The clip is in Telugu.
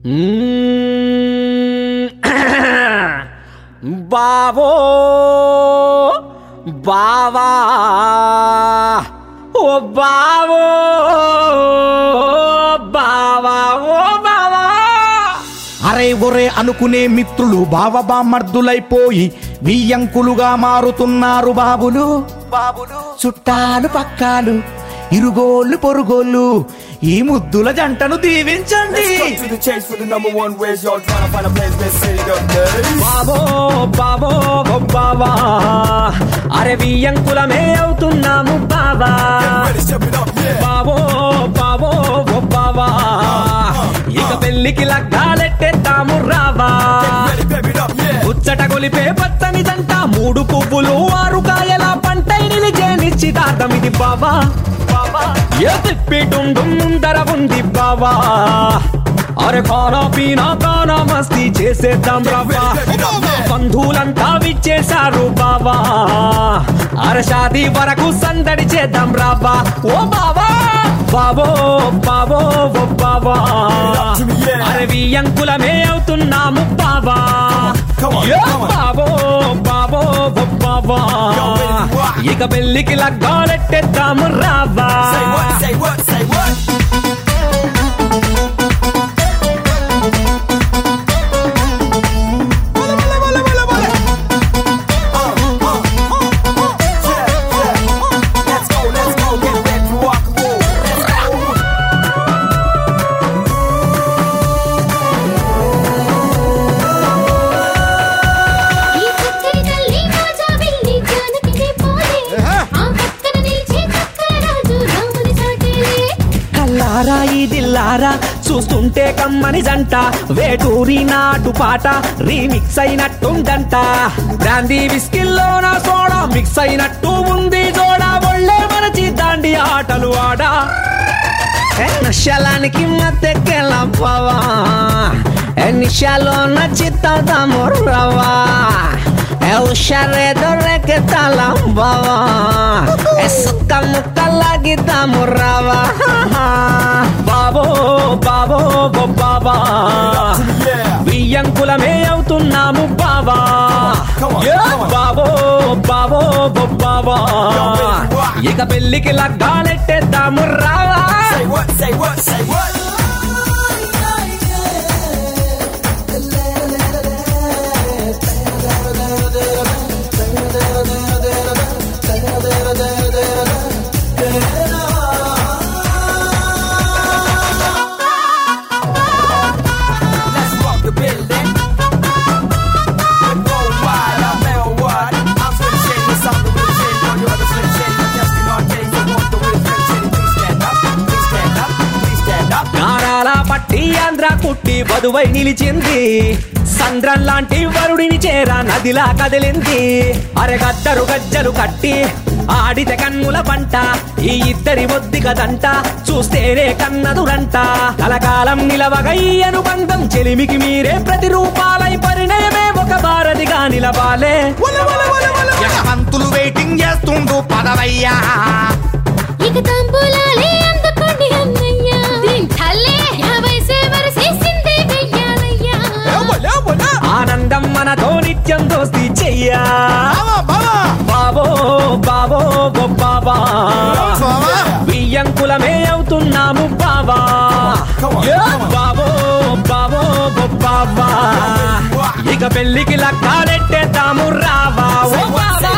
బావో బావా ఓ బావో బావా ఓ బావా అరే ఒరే అనుకునే మిత్రులు బావబామర్దులైపోయి బియ్యంకులుగా మారుతున్నారు బాబులు బాబులు చుట్టాలు పక్కాలు ఇరుగోళ్ళు పొరుగోళ్ళు ఈ ముద్దుల జంటను దీవించండి Let's cut to the chase for the number one race. Y'all trying to find a place, let's set it up, guys. బావో బావో ఓ బావా అరే బియ్యంకులమే అవుతున్నాము బావా Ready, step it up, yeah. బావో బావో ఓ బావా ఇక పెళ్లికి లగ్గాలెట్టేద్దాము రావా Ready, pep it up, yeah. ముచ్చట గొలిపే పచ్చని దంట మూడు పువ్వులు ఆరు కాయల పంటై నిలిచే నిశ్చితార్థం ఇది బావా ఏ తిప్పిటుండు ముందర ఉంది బావా అరే ఖానా పీనా కానా మస్తీ చేసేద్దాం బావా బంధువులంతా విచ్చేశారు బావా అరే షాదీ వరకు సందడి చేద్దాం రావా ఓ బావా బావో బావో ఓ బావా అరే వియంకులమే అవుతున్నాము బావా Come on, యో come on. బావో బావో ఓ బావా ఇక పెళ్లికి లగ్గాలెట్టేద్దాము రావా Say what, say what, say what? Let's go, let's go, get ready to rock and roll. Let's go. ఈ చక్కని తల్లి రాజా వెళ్ళి జానకిని పోలే ఆ పక్కన నిలిచే చక్కర రాజు రాముని చాటేలే కల్లారా ఇదిల్లారా చూస్తుంటే కమ్మని జంట వేటూరి నాటు పాట రీమిక్స్ అయినట్టుందంట బ్రాందీ విస్కిల్లో నా సోడా మిక్స్ అయినట్టు ఉంది జోడా ఒళ్ళే మనచి దాండి ఆటలు ఆడా ఏ నశలానికి మత్తెక్కెళ్ళవా ఏ నిషాలో నచ్చితాము రవా ఏ హుషారేదో రేకెత్తాలం బావా ఏ సుక్క ముక్కలాగిద్దాము రావా బాబో బాబో బో బాబా Yeah. బియ్యంకులమే అవుతున్నాము బావా Come on, Yeah, come on. బాబో బాబో బో బావా ఇక పెళ్లికి లగ్గాలెట్టేద్దాము రావా Say what, say what, say what? Let's rock the building. We're going wild, I'm Mel Wide. I'm Slim Shady, I'm the real Shady. Know you other Slim Shady, I'm Justin Arcade. So want the real Slim Shady, please stand up, please stand up, please stand up. నారాల పట్టి ఆంధ్ర కుట్టి వధువై నిలిచింది సంద్రం లాంటి వరుడిని చేరా నదిలా కదిలింది అరెగద్దరు గజ్జలు కట్టి ఆడితే కన్నుల పంట ఈ ఇద్దరి ఒద్ది కదంట చూస్తేనే కన్నదురంట కలకాలం నిలవగ ఈ అనుబంధం చెలిమికి మీరే ప్రతిరూపాలై పరిణయమే ఒక భారతిగా నిలవాలే యశవంతులు వెయిటింగ్ చేస్తుండు పదవయ్యా ఇక తాంబూలాలే అందుకోండి అన్నయ్య దీని తల్లే యాభై సేవలు చేసిందే వెయ్యాలయ్యా ఆనందం మనతో నిత్యం దోస్తి చెయ్యా బాబో బాబో ఓ బాబా బియ్యంకులమే అవుతున్నాము బాబా Come on, యో come on. బాబో బాబో ఓ బాబా ఇక పెళ్లికి లక్కాలెట్టేద్దాము రావా ఓ బాబా